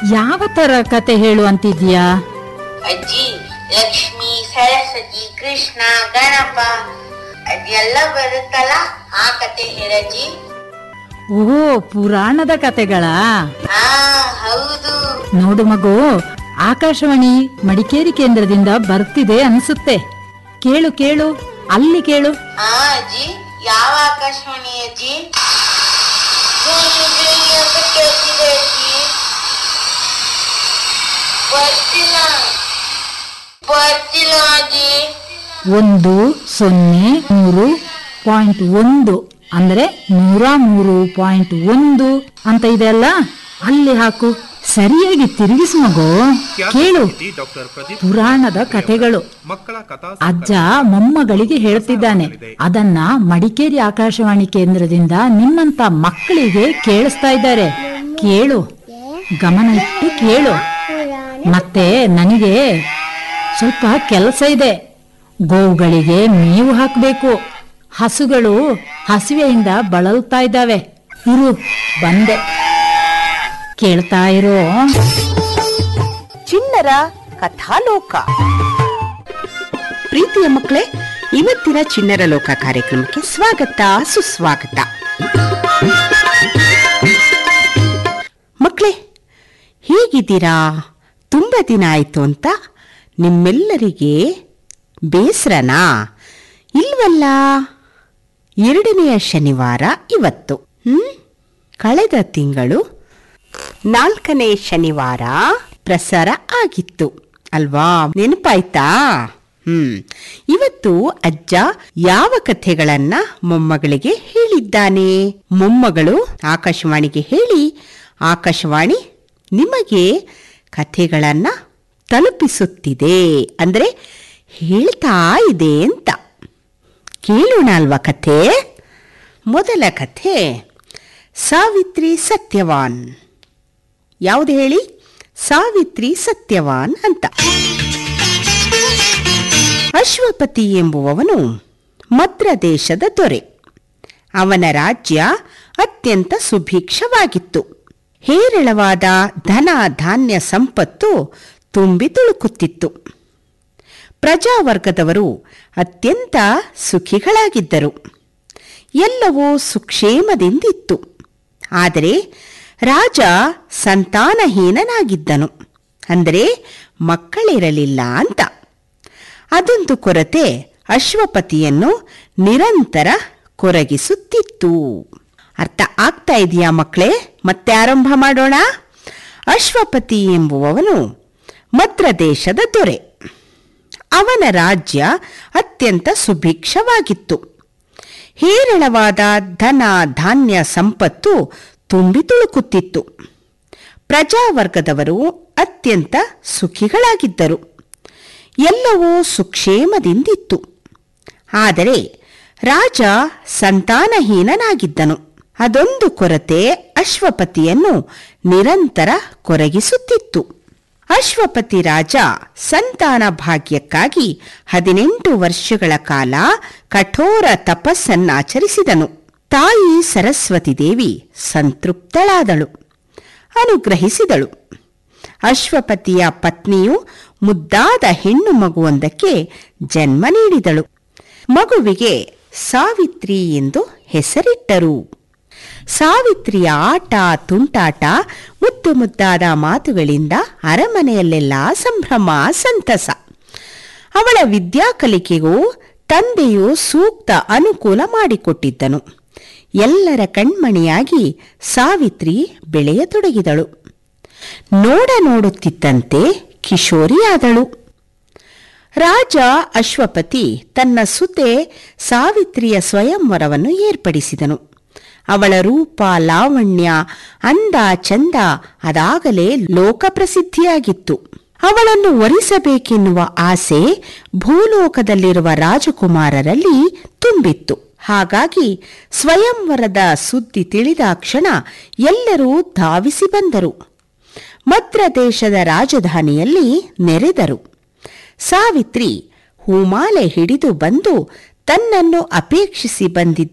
ಯಾವ ತರ ಕತೆ ಹೇಳು ಅಂತಿದ್ಯಾ ಅಜ್ಜಿ ಲಕ್ಷ್ಮಿ ಸರಸ್ವತಿ ಕೃಷ್ಣ ಗಣಪ ಅದೆಲ್ಲ ಬರುತ್ತಲ್ಲ ಆ ಕತೆ ಹೇಳಜ್ಜಿ ಓ ಪುರಾಣದ ಕತೆಗಳಾ ಹಾ ಹೌದು ನೋಡು ಮಗು ಆಕಾಶವಾಣಿ ಮಡಿಕೇರಿ ಕೇಂದ್ರದಿಂದ ಬರ್ತಿದೆ ಅನ್ಸುತ್ತೆ ಕೇಳು ಕೇಳು ಅಲ್ಲಿ ಕೇಳು ಹಾ ಅಜ್ಜಿ ಯಾವ ಆಕಾಶವಾಣಿ ಅಜ್ಜಿ ಧ್ವನಿ ಧ್ವನಿ ಅಂತ ಕೇಳ್ತಿದೆ ಅಜ್ಜಿ ಬರ್ತಿಲ್ಲ ಬರ್ತಿಲ್ಲ ಅಜ್ಜಿ ಒಂದು ಸೊನ್ನೆ ಮೂರು ಪಾಯಿಂಟ್ ಒಂದು ಅಂದ್ರೆ ನೂರ ಮೂರು ಪಾಯಿಂಟ್ ಒಂದು ಅಂತ ಇದೆ ಅಲ್ಲ ಅಲ್ಲಿ ಹಾಕು ಸರಿಯಾಗಿ ತಿರುಗಿಸು ಮಗು ಕೇಳು ಡಾಕ್ಟರ್ ಪ್ರದೀಪ್ ಪುರಾಣದ ಕಥೆಗಳು ಮಕ್ಕಳ ಕಥಾ ಅಜ್ಜ ಮೊಮ್ಮಗಳಿಗೆ ಹೇಳ್ತಿದ್ದಾನೆ ಅದನ್ನ ಮಡಿಕೇರಿ ಆಕಾಶವಾಣಿ ಕೇಂದ್ರದಿಂದ ನಿಮ್ಮಂತ ಮಕ್ಕಳಿಗೆ ಕೇಳಿಸ್ತಾ ಇದ್ದಾರೆ ಕೇಳು ಗಮನ ಇಟ್ಟು ಕೇಳು ಮತ್ತೆ ನನಗೆ ಸ್ವಲ್ಪ ಕೆಲಸ ಇದೆ ಗೋವುಗಳಿಗೆ ಮೇವು ಹಾಕಬೇಕು ಹಸುಗಳು ಹಸಿವೆಯಿಂದ ಬಳಲ್ತಾ ಇದ್ದಾವೆ ಇರು ಬಂದೆ ಕೇಳ್ತಾ ಇರೋ ಚಿಣ್ಣರ ಕಥಾಲೋಕ ಪ್ರೀತಿಯ ಮಕ್ಕಳೇ ಇವತ್ತಿನ ಚಿಣ್ಣರ ಲೋಕ ಕಾರ್ಯಕ್ರಮಕ್ಕೆ ಸ್ವಾಗತ ಸುಸ್ವಾಗತ ಮಕ್ಕಳೇ ಹೇಗಿದ್ದೀರಾ ತುಂಬ ದಿನ ಆಯ್ತು ಅಂತ ನಿಮ್ಮೆಲ್ಲರಿಗೆ ಬೇಸರನಾ ಇಲ್ವಲ್ಲ ಎರಡನೆಯ ಶನಿವಾರ ಇವತ್ತು ಹ್ಮ್ ಕಳೆದ ತಿಂಗಳು ನಾಲ್ಕನೇ ಶನಿವಾರ ಪ್ರಸಾರ ಆಗಿತ್ತು ಅಲ್ವಾ ನೆನಪಾಯ್ತಾ ಹ್ಮ್ ಇವತ್ತು ಅಜ್ಜ ಯಾವ ಕಥೆಗಳನ್ನ ಮೊಮ್ಮಗಳಿಗೆ ಹೇಳಿದ್ದಾನೆ ಮೊಮ್ಮಗಳು ಆಕಾಶವಾಣಿಗೆ ಹೇಳಿ ಆಕಾಶವಾಣಿ ನಿಮಗೆ ಕಥೆಗಳನ್ನ ತಲುಪಿಸುತ್ತಿದೆ ಅಂದ್ರೆ ಹೇಳ್ತಾ ಇದೆ ಅಂತ ಕೇಳೋಣ ಅಲ್ವಾ ಕಥೆ ಮೊದಲ ಕಥೆ ಸಾವಿತ್ರಿ ಸತ್ಯವಾನ್ ಯಾವುದು ಹೇಳಿ ಸಾವಿತ್ರಿ ಸತ್ಯವಾನ್ ಅಂತ ಅಶ್ವಪತಿ ಎಂಬುವವನು ಮದ್ರ ದೇಶದ ದೊರೆ ಅವನ ರಾಜ್ಯ ಅತ್ಯಂತ ಸುಭಿಕ್ಷವಾಗಿತ್ತು ಹೇರಳವಾದ ಧನ ಧಾನ್ಯ ಸಂಪತ್ತು ತುಂಬಿ ತುಳುಕುತ್ತಿತ್ತು ಪ್ರಜಾವರ್ಗದವರು ಅತ್ಯಂತ ಸುಖಿಗಳಾಗಿದ್ದರು ಎಲ್ಲವೂ ಸುಕ್ಷೇಮದಿಂದಿತ್ತು ಆದರೆ ರಾಜ ಸಂತಾನಹೀನನಾಗಿದ್ದನು ಅಂದರೆ ಮಕ್ಕಳಿರಲಿಲ್ಲ ಅಂತ ಅದೊಂದು ಕೊರತೆ ಅಶ್ವಪತಿಯನ್ನು ನಿರಂತರ ಕೊರಗಿಸುತ್ತಿತ್ತು ಅರ್ಥ ಆಗ್ತಾ ಇದೆಯಾ ಮಕ್ಕಳೇ ಮತ್ತೆ ಆರಂಭ ಮಾಡೋಣ ಅಶ್ವಪತಿ ಎಂಬುವವನು ಮದ್ರ ದೇಶದ ದೊರೆ ಅವನ ರಾಜ್ಯ ಅತ್ಯಂತ ಸುಭಿಕ್ಷವಾಗಿತ್ತು ಹೇರಳವಾದ ಧನ ಧಾನ್ಯ ಸಂಪತ್ತು ತುಂಬಿ ತುಳುಕುತ್ತಿತ್ತು ಪ್ರಜಾವರ್ಗದವರು ಅತ್ಯಂತ ಸುಖಿಗಳಾಗಿದ್ದರು ಎಲ್ಲವೂ ಸುಕ್ಷೇಮದಿಂದಿತ್ತು ಆದರೆ ರಾಜ ಸಂತಾನಹೀನನಾಗಿದ್ದನು ಅದೊಂದು ಕೊರತೆ ಅಶ್ವಪತಿಯನ್ನು ನಿರಂತರ ಕೊರಗಿಸುತ್ತಿತ್ತು ಅಶ್ವಪತಿ ರಾಜ ಸಂತಾನ ಭಾಗ್ಯಕ್ಕಾಗಿ ಹದಿನೆಂಟು ವರ್ಷಗಳ ಕಾಲ ಕಠೋರ ತಪಸ್ಸನ್ನಾಚರಿಸಿದನು ತಾಯಿ ಸರಸ್ವತಿ ದೇವಿ ಸಂತೃಪ್ತಳಾದಳು ಅನುಗ್ರಹಿಸಿದಳು ಅಶ್ವಪತಿಯ ಪತ್ನಿಯು ಮುದ್ದಾದ ಹೆಣ್ಣು ಮಗುವೊಂದಕ್ಕೆ ಜನ್ಮ ನೀಡಿದಳು ಮಗುವಿಗೆ ಸಾವಿತ್ರಿ ಎಂದು ಹೆಸರಿಟ್ಟರು ಸಾವಿತ್ರಿಯ ಆಟ ತುಂಟಾಟ ಮುದ್ದು ಮುದ್ದಾದ ಮಾತುಗಳಿಂದ ಅರಮನೆಯಲ್ಲೆಲ್ಲ ಸಂಭ್ರಮ ಸಂತಸ ಅವಳ ವಿದ್ಯಾ ಕಲಿಕೆಗೂ ತಂದೆಯು ಸೂಕ್ತ ಅನುಕೂಲ ಮಾಡಿಕೊಟ್ಟಿದ್ದನು ಎಲ್ಲರ ಕಣ್ಮಣಿಯಾಗಿ ಸಾವಿತ್ರಿ ಬೆಳೆಯತೊಡಗಿದಳು ನೋಡ ನೋಡುತ್ತಿದ್ದಂತೆ ಕಿಶೋರಿಯಾದಳು ರಾಜ ಅಶ್ವಪತಿ ತನ್ನ ಸುತೆ ಸಾವಿತ್ರಿಯ ಸ್ವಯಂವರವನ್ನು ಏರ್ಪಡಿಸಿದನು ಅವಳ ರೂಪ ಲಾವಣ್ಯ ಅಂದ ಚಂದ ಅದಾಗಲೇ ಲೋಕಪ್ರಸಿದ್ಧಿಯಾಗಿತ್ತು ಅವಳನ್ನು ವರಿಸಬೇಕೆನ್ನುವ ಆಸೆ ಭೂಲೋಕದಲ್ಲಿರುವ ರಾಜಕುಮಾರರಲ್ಲಿ ತುಂಬಿತ್ತು ಹಾಗಾಗಿ ಸ್ವಯಂವರದ ಸುದ್ದಿ ತಿಳಿದಾಕ್ಷಣ ಎಲ್ಲರೂ ಧಾವಿಸಿ ಬಂದರು ಮದ್ರ ದೇಶದ ರಾಜಧಾನಿಯಲ್ಲಿ ನೆರೆದರು ಸಾವಿತ್ರಿ ಹೂಮಾಲೆ ಹಿಡಿದು ಬಂದು ತನ್ನನ್ನು ಅಪೇಕ್ಷಿಸಿ ಬಂದಿದ್ದ